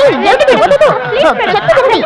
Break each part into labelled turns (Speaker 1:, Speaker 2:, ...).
Speaker 1: ఏమిటిది? వదదు. చెప్పేది.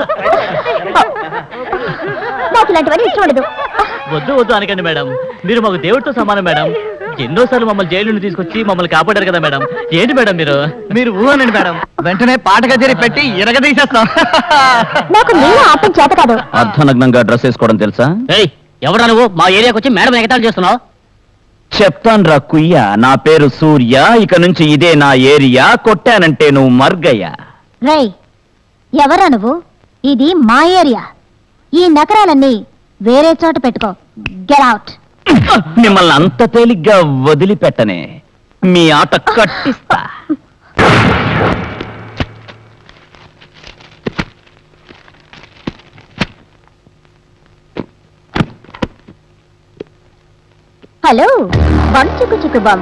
Speaker 1: నాకు ఇలాంటివన్నీ ఇష్టం ఉండదు
Speaker 2: వద్దు వద్దు అనకండి మేడం మీరు మాకు దేవుడితో సమానం మేడం ఎన్నోసార్లు మమ్మల్ని జైలు నుండి తీసుకొచ్చి మమ్మల్ని కాపాడారు కదా మేడం ఏంటి మేడం మీరు
Speaker 3: మీరు ఊహనండి మేడం వెంటనే పాట కచేరీ పెట్టి ఇరగదీసేస్తాం
Speaker 1: నాకు నీళ్ళు ఆపం చేత కాదు
Speaker 4: అర్ధనగ్నంగా డ్రెస్ వేసుకోవడం తెలుసా
Speaker 2: ఏయ్ ఎవడా నువ్వు మా ఏరియాకి వచ్చి మేడం ఎగతాళి చేస్తున్నావు
Speaker 4: చెప్తాను రా కుయ్య నా పేరు సూర్య ఇక నుంచి ఇదే నా ఏరియా కొట్టానంటే నువ్వు మర్గయ్య
Speaker 1: రేయ్ ఎవరా నువ్వు ఇది మా ఏరియా ఈ నగరాలన్నీ వేరే చోట పెట్టుకో గెట్ అవుట్
Speaker 4: మిమ్మల్ని అంత తేలిగ్గా వదిలిపెట్టనే మీ ఆట కట్టిస్తా
Speaker 1: హలో బం చుక్కు చుక్కు బం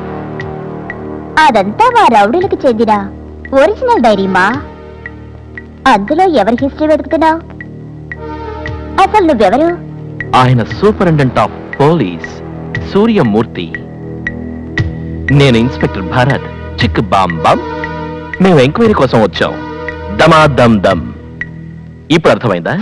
Speaker 1: అదంతా మా రౌడీలకు చెందిన ఒరిజినల్ డైరీమా అందులో ఎవరి హిస్టరీ వెతుకుతున్నావు అసలు నువ్వెవరు
Speaker 4: ఆయన సూపరింటెండెంట్ ఆఫ్ పోలీస్ సూర్యమూర్తి నేను ఇన్స్పెక్టర్ భరత్ చిక్ బామ్ బామ్ మేము ఎంక్వైరీ కోసం వచ్చాం దమా దమ్ దమ్ ఇప్పుడు అర్థమైందా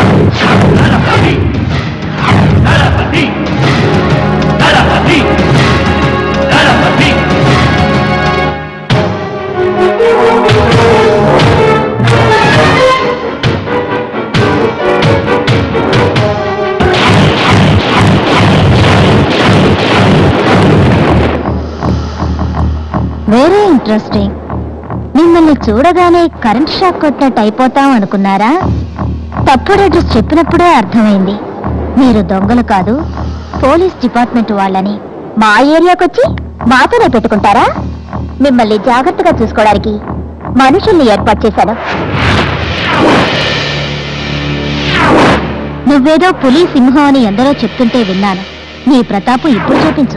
Speaker 1: వెరీ ఇంట్రెస్టింగ్ మిమ్మల్ని చూడగానే కరెంట్ షాక్ కొట్టినట్టు అయిపోతాం అనుకున్నారా తప్పుడు అడ్రస్ చెప్పినప్పుడే అర్థమైంది మీరు దొంగలు కాదు పోలీస్ డిపార్ట్మెంట్ వాళ్ళని మా ఏరియాకొచ్చి మాతోనే పెట్టుకుంటారా మిమ్మల్ని జాగ్రత్తగా చూసుకోవడానికి మనుషుల్ని ఏర్పాటు చేశాను నువ్వేదో పులి సింహం అని ఎందరో చెప్తుంటే విన్నాను నీ ప్రతాపం ఇప్పుడు చూపించు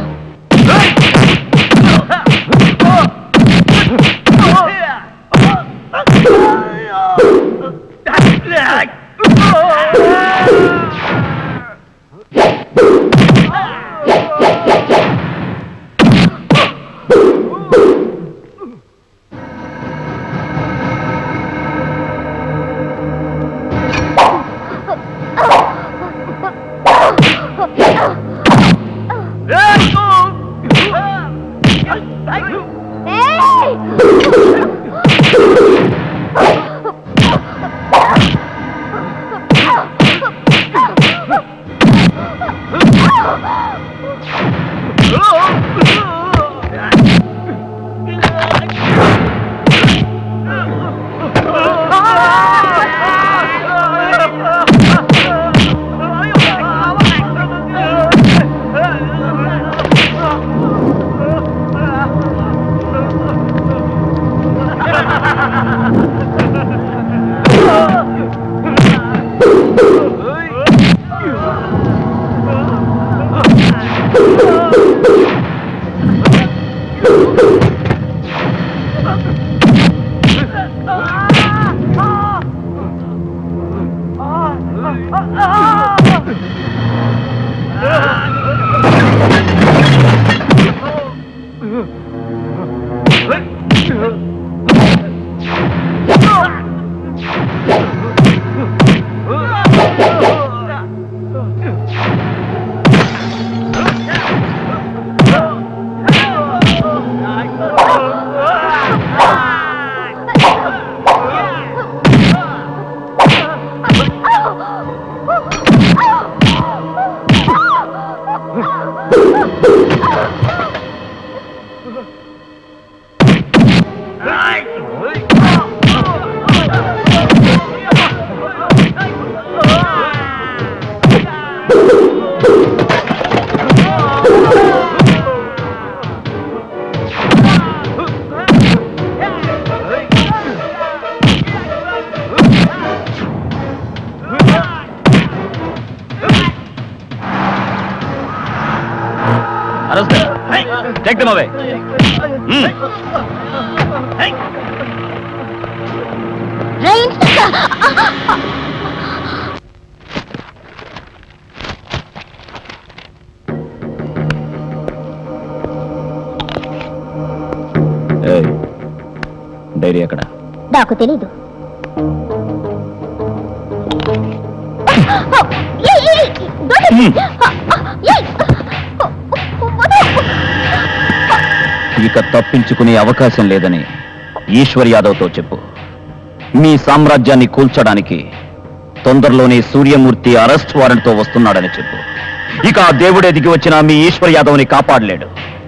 Speaker 4: Arrest them. Take them away. Hmm.
Speaker 1: రైన్
Speaker 4: ఏయ్, డైరీ ఎక్కడ
Speaker 1: నాకు తెలీదు
Speaker 5: ఇక తప్పించుకునే అవకాశం లేదని ఈశ్వర్ యాదవ్తో చెప్పు మీ సామ్రాజ్యాన్ని కూల్చడానికి తొందరలోనే సూర్యమూర్తి అరెస్ట్ వారెంట్తో వస్తున్నాడని చెప్పు ఇక ఆ దేవుడే దిగి వచ్చిన మీ ఈశ్వర్ యాదవ్ని కాపాడలేడు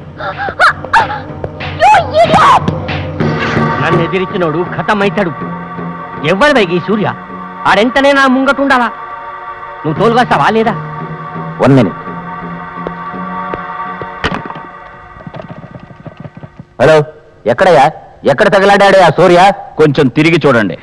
Speaker 3: నన్ను ఎదిరించినోడు ఖతమైతాడు ఎవరి వైగి సూర్య ఆడెంతనే నా ముంగటుండాలా నువ్వు తోలుకొస్తావా లేదా
Speaker 5: వన్ మినిట్ హలో ఎక్కడయ్యా ఎక్కడ తగలాడాడే ఆ సూర్య కొంచెం తిరిగి చూడండి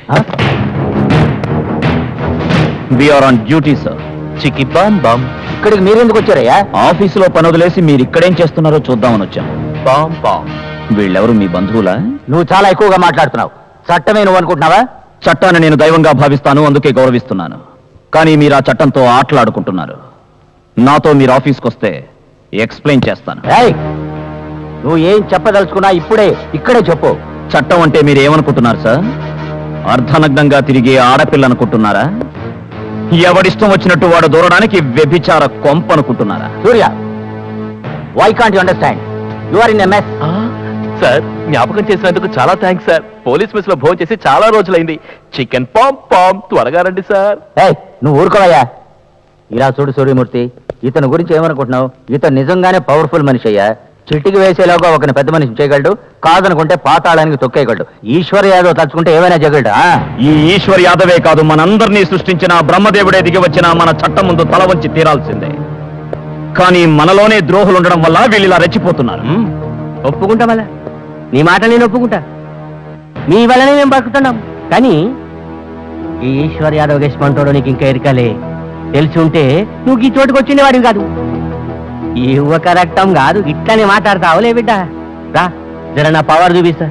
Speaker 5: ఆర్ ఆన్ డ్యూటీ సార్
Speaker 4: చికి బామ్ బామ్
Speaker 5: ఇక్కడికి మీరెందుకు వచ్చారయ్యా ఆఫీసులో పని వదిలేసి మీరు ఇక్కడేం చేస్తున్నారో చూద్దామని వచ్చాం
Speaker 4: బామ్ బామ్
Speaker 5: వీళ్ళెవరు మీ బంధువులా నువ్వు చాలా ఎక్కువగా మాట్లాడుతున్నావు చట్టమే నువ్వు అనుకుంటున్నావా చట్టాన్ని నేను దైవంగా భావిస్తాను అందుకే గౌరవిస్తున్నాను కానీ మీరు ఆ చట్టంతో ఆటలాడుకుంటున్నారు నాతో మీరు ఆఫీస్కి వస్తే ఎక్స్ప్లెయిన్ చేస్తాను నువ్వు ఏం చెప్పదలుచుకున్నా ఇప్పుడే ఇక్కడే చెప్పు చట్టం అంటే మీరు ఏమనుకుంటున్నారు సార్ అర్ధనగ్నంగా తిరిగే ఆడపిల్ల అనుకుంటున్నారా ఎవడిష్టం వచ్చినట్టు వాడు దూరడానికి వ్యభిచార కొంప అనుకుంటున్నారా Surya why can't you understand you are in a mess
Speaker 4: sir జ్ఞాపకం చేసినందుకు చాలా థ్యాంక్స్ సార్ పోలీస్ మెస్ లో భోజనం చేసి చాలా రోజులైంది చికెన్ పామ్ పామ్ త్వరగా రండి సార్
Speaker 5: ఏయ్ నువ్వు ఊరుకోవయ్యా ఇలా చూడు సూర్యమూర్తి ఇతని గురించి ఏమనుకుంటున్నావు ఇతను నిజంగానే పవర్ఫుల్ మనిషి అయ్యా చిట్టికి వేసేలాగా ఒక పెద్ద మనిషి చేయగలడు కాదనుకుంటే పాతాళానికి తొక్కేయగలడు ఈశ్వర్ యాదవ్ తలుచుకుంటే ఏమైనా చేయగలడు ఈ ఈశ్వర్ యాదవే కాదు మనందరినీ సృష్టించిన బ్రహ్మదేవుడే దిగి వచ్చిన మన చట్టం ముందు తల వంచి తీరాల్సిందే కానీ మనలోనే ద్రోహులు ఉండడం వల్ల వీళ్ళు ఇలా రెచ్చిపోతున్నారు
Speaker 3: ఒప్పుకుంటా మళ్ళా నీ మాట నేను ఒప్పుకుంటా నీ వల్లనే మేము బతుకుతున్నాం కానీ ఈ ఈశ్వర్ యాదవ్ గెస్మంటోడు నీకు ఇంకా ఎరకలే తెలిసి ఉంటే నువ్వు ఈ చోటుకు వచ్చిండేవాడివి కాదు ఈ యువక రక్తం కాదు ఇట్లనే మాట్లాడతావులే బిడ్డ రా జర నా పవర్ చూపిస్తా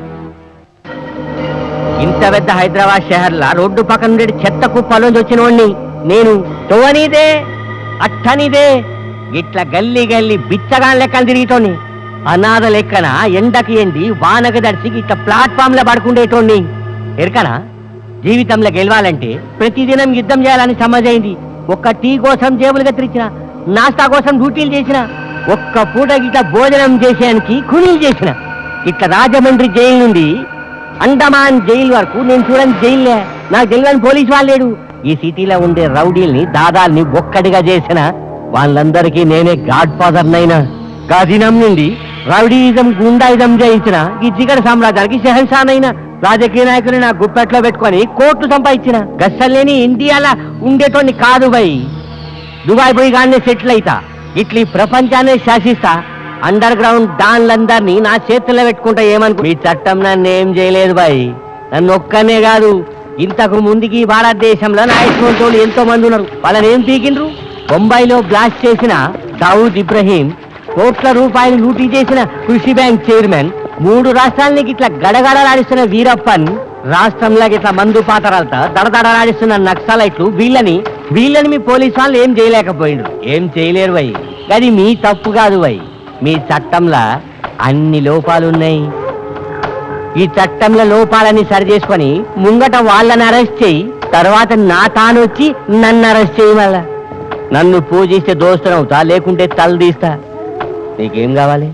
Speaker 3: ఇంత పెద్ద హైదరాబాద్ షహర్లా రోడ్డు పక్కన నుండి చెత్త కుప్పలోంచి వచ్చిన వాడిని నేను తోవనీదే అట్టనిదే ఇట్లా గల్లీ గల్లీ బిచ్చగాన్ లెక్కలు తిరిగితోని అనాథ లెక్కన ఎండకి ఎండి వానకి దడిచి ఇట్లా ప్లాట్ఫామ్ లో పడుకుండేటోడిని ఎరకనా జీవితంలో గెలవాలంటే ప్రతిదినం యుద్ధం చేయాలని సమజైంది ఒక్క టీ కోసం జేబులు కత్తిరించిన నాస్తా కోసం డ్యూటీలు చేసిన ఒక్క పూట ఇట్లా భోజనం చేసేయానికి కునీలు చేసిన ఇట్లా రాజమండ్రి జైలు నుండి అండమాన్ జైలు వరకు నేను చూడని జైల్లే నాకు తెలియని పోలీస్ వాళ్ళు లేడు ఈ సిటీలో ఉండే రౌడీల్ని దాదాల్ని ఒక్కడిగా చేసిన వాళ్ళందరికీ నేనే గాడ్ ఫాదర్ నైనా గాదినం నుండి రౌడీయిజం గుండాయిజం జయించిన ఈ జిగడ సామ్రాజ్యానికి షహన్షానైనా రాజకీయ నాయకుని నా గుప్పెట్లో పెట్టుకొని కోట్లు సంపాదించిన గస్సలేని ఇండియాలో ఉండేటోని కాదు బై దుబాయ్ పోయి గానే సెటిల్ అయితా ఇట్లా ఈ ప్రపంచాన్ని శాసిస్తా అండర్ గ్రౌండ్ డాన్లందరినీ నా చేతుల్లో పెట్టుకుంటా ఏమనుకో మీ చట్టం నన్ను ఏం చేయలేదు బాయ్ నన్ను ఒక్కనే కాదు ఇంతకు ముందుకి ఈ భారతదేశంలో నాయకులు ఎంతో మంది ఉన్నారు వాళ్ళని ఏం పీకిండ్రు బొంబాయిలో బ్లాస్ట్ చేసిన దావూద్ ఇబ్రహీం కోట్ల రూపాయలు లూటీ చేసిన కృషి బ్యాంక్ చైర్మన్ మూడు రాష్ట్రాలకి ఇట్లా గడగడలాడిస్తున్న వీరప్పన్ రాష్ట్రంలో ఇట్లా మందు పాతరాలతో దడదడలాడిస్తున్న నక్సలైట్లు వీళ్ళని వీళ్ళని మీ పోలీసు వాళ్ళు ఏం చేయలేకపోయిండ్రు ఏం చేయలేరు వై అది మీ తప్పు కాదు వై మీ చట్టంలో అన్ని లోపాలున్నాయి ఈ చట్టంలో లోపాలని సరి చేసుకొని ముంగట వాళ్ళని అరెస్ట్ చేయి తర్వాత నా తాను వచ్చి నన్ను అరెస్ట్ చేయి మళ్ళా నన్ను పూజిస్తే దోస్తునవుతా లేకుంటే తల తీస్తా నీకేం కావాలి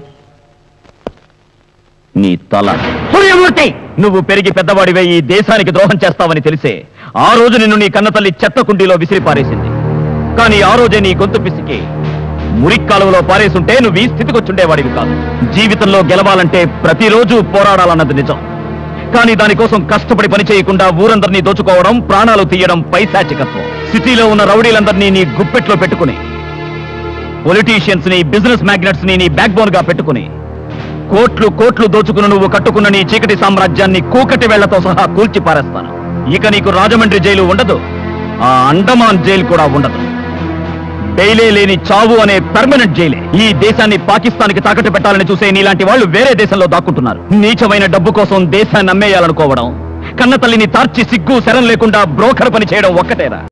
Speaker 5: నీ తల
Speaker 3: సూర్యమూర్తి
Speaker 5: నువ్వు పెరిగి పెద్దవాడివే ఈ దేశానికి ద్రోహం చేస్తావని తెలిసే ఆ రోజు నిన్ను నీ కన్నతల్లి చెత్త కుండీలో విసిరి పారేసింది కానీ ఆ రోజే నీ గొంతు పిసికి మురిక్కాలువలో పారేసుంటే నువ్వు ఈ స్థితికి వచ్చుండేవాడివి కాదు జీవితంలో గెలవాలంటే ప్రతిరోజు పోరాడాలన్నది నిజం కానీ దానికోసం కష్టపడి పని చేయకుండా ఊరందరినీ దోచుకోవడం ప్రాణాలు తీయడం పైశాచికత్వం సిటీలో ఉన్న రౌడీలందరినీ నీ గుప్పెట్లో పెట్టుకుని పొలిటీషియన్స్ ని బిజినెస్ మ్యాగ్నెట్స్ ని నీ బ్యాక్ బోన్ గా పెట్టుకుని కోట్లు కోట్లు దోచుకుని నువ్వు కట్టుకున్న నీ చీకటి సామ్రాజ్యాన్ని కూకటి వేళ్లతో సహా కూల్చి పారేస్తాను ఇక నీకు రాజమండ్రి జైలు ఉండదు ఆ అండమాన్ జైలు కూడా ఉండదు బెయిలే లేని చావు అనే పర్మనెంట్ జైలే ఈ దేశాన్ని పాకిస్తాన్కి తాకట్టు పెట్టాలని చూసే నీలాంటి వాళ్ళు వేరే దేశంలో దాక్కుంటున్నారు నీచమైన డబ్బు కోసం దేశాన్ని అమ్మేయాలనుకోవడం కన్న తల్లిని తార్చి సిగ్గు శరం లేకుండా బ్రోకర్ పని చేయడం ఒక్కటేరా